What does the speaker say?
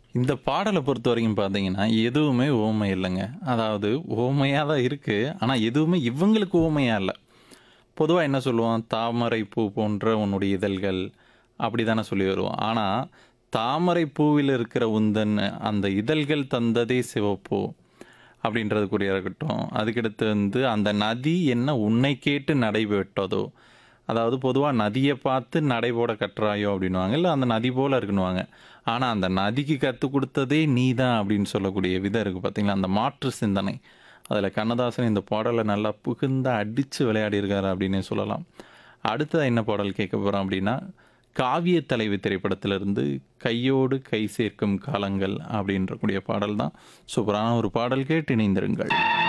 இந்த பாடலை பொறுத்தவரைக்கும் பார்த்தீங்கன்னா, எதுவுமே உவமை இல்லங்க. அதாவது உவமையா தான் இருக்கு. ஆனா எதுவுமே இவங்களுக்கு உவமையா இல்ல. பொதுவா என்ன சொல்லுவோம்? "தாமரை பூ போன்ற உன்னுடைய இதழ்கள்" அப்படி தானே சொல்லி வருவோம். ஆனா, "தாமரை பூவில் இருக்கிற உந்தன் அந்த இதழ்கள் தந்ததே சிவப்போ" அப்படின்றது கூடயா இருக்கட்டும். அதுக்கடுத்து வந்து, "அந்த நதி என்ன உன்னை கேட்டு நடை விட்டதோ" அதாவது பொதுவா "நதிய பார்த்து நடை போட கற்றாயோ" அப்படின்னுவாங்க. இல்ல "அந்த நதி போல இருக்குன்னுவாங்க." ஆனா, அந்த நதிக்கு கத்துக் குடுத்ததே நீ தான் அப்படின்னு சொல்லக்கூடிய விதம் இருக்கு பார்த்தீங்களா? அந்த மாற்று சிந்தனை. அதில கண்ணதாசன் இந்த பாடல நல்லா புகுந்து அடிச்சு விளையாடியிருக்காரு அப்படின்னே சொல்லலாம். அடுத்ததா என்ன பாடல் கேட்க போறோம் அப்படின்னா, "காவிய தலைவி" திரைப்படத்திலிருந்து "கையோடு கை சேர்க்கும் காலங்கள்" அப்படின்ற கூடிய பாடல் தான். சூப்பரான ஒரு பாடல் கேட்டு இணைந்திருங்கள்.